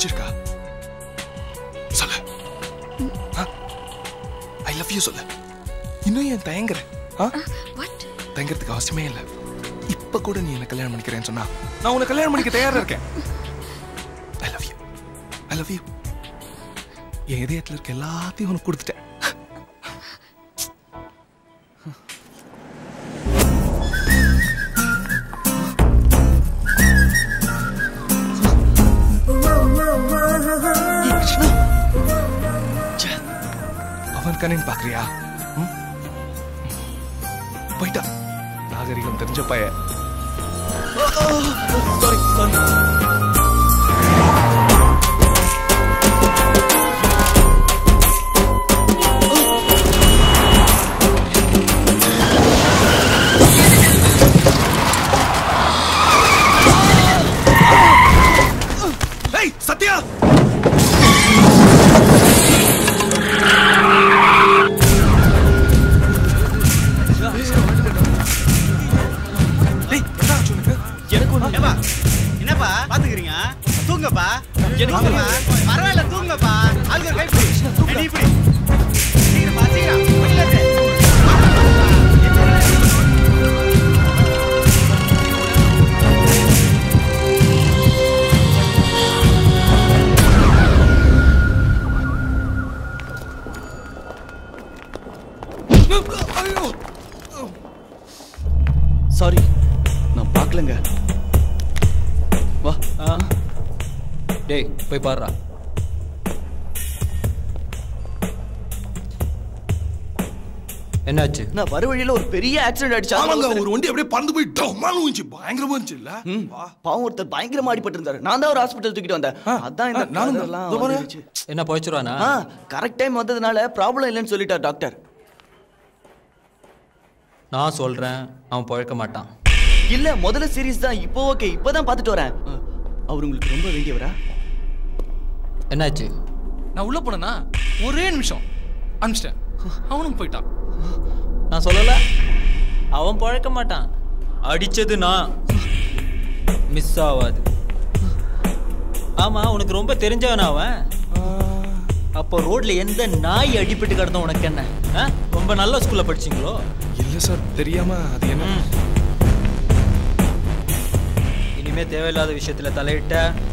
பிடிச்சிருக்கா சொல்லு ஐ love you சொல்லு இன்னும் ஏன் தயங்குற ஆ? வாட் தயங்குறதுக்கு அவசியமே இல்லை இப்ப கூட நீ என்ன கல்யாணம் பண்ணிக்கிறேன்னு சொன்னா நான் உன்னை கல்யாணம் பண்ணிக்க தயாரா இருக்கேன் I love you I love you என் இதயத்துல இருக்க எல்லாத்தையும் உனக்கு கொடுத்துட்டேன் ஏய், கிருஷ்ணா. ச்சே. அவன் கண்ணின்னு பாக்குறியா ம்? போயிட்டா நாகரிகம் தெரிஞ்ச பைய சாரி சாரி ஏய் சத்யா டேய் என்ன ஆச்சு உனக்கு எனக்கு ஒண்ணு ஏப்பா என்னப்பா பாத்துக்கிறீங்க தூங்கப்பா எனக்கு பரவாயில்ல தூங்கப்பா அதுக்கு ஒரு கை பிடி ஏய், நீ பிடி சீக்கிரமா சீக்கிரம் வெளியில இரு. ஐயோ சாரி நான் பார்க்கலங்க வா டேய் போய் பாருடா என்னாச்சு நான் வர வழியில ஒரு பெரிய ஆக்சிடென்ட் ஆயிடுச்சு ஆமாங்க அதனால ஒரு வண்டி அப்படியே பறந்து போய் டம்மான்னு விழுந்துச்சு பயங்கரமா இருந்துச்சு இல்ல ம், வா பாவம் ஒருத்தர் பயங்கரமா அடிபட்டு இருந்தாரு நான் தான் ஒரு ஹாஸ்பிட்டல் தூக்கிட்டு வந்தேன் ஆ, அதான் இந்த ஆ, நானும் தான். கதெல்லாம் இதோ பாரு. வந்துருச்சு. என்ன போயிச்சுருவானா ஆ கரெக்ட் டைம் வந்ததுனால ப்ராப்ளம் இல்லைன்னு சொல்லிட்டார் டாக்டர் நான் சொல்றேன் அவன் பழக்க மாட்டான் இல்ல முதல்ல சீரியஸ் தான் இப்போ ஓகே இப்போதான் பார்த்துட்டு வரேன் ஆ, அவர் உங்களுக்கு ரொம்ப வேண்டியவரா என்னாச்சு நான் உள்ள போனேன்னா ஒரே நிமிஷம் அனுப்பிச்சிட்டேன் அவனும் போயிட்டான் நான் சொல்லல அவன் பழக்க மாட்டான் அடிச்சது நான் மிஸ் ஆகாது ஆமா உனக்கு ரொம்ப தெரிஞ்சவனா அவன் அப்போ ரோட்ல எந்த நாய் அடிபட்டு கிடந்தோம் உனக்கு என்ன ஆ? ரொம்ப நல்ல ஸ்கூல்ல படிச்சீங்களோ இல்ல சார் தெரியாம அது என்ன ம். இனிமே தேவையில்லாத விஷயத்துல தலையிட்ட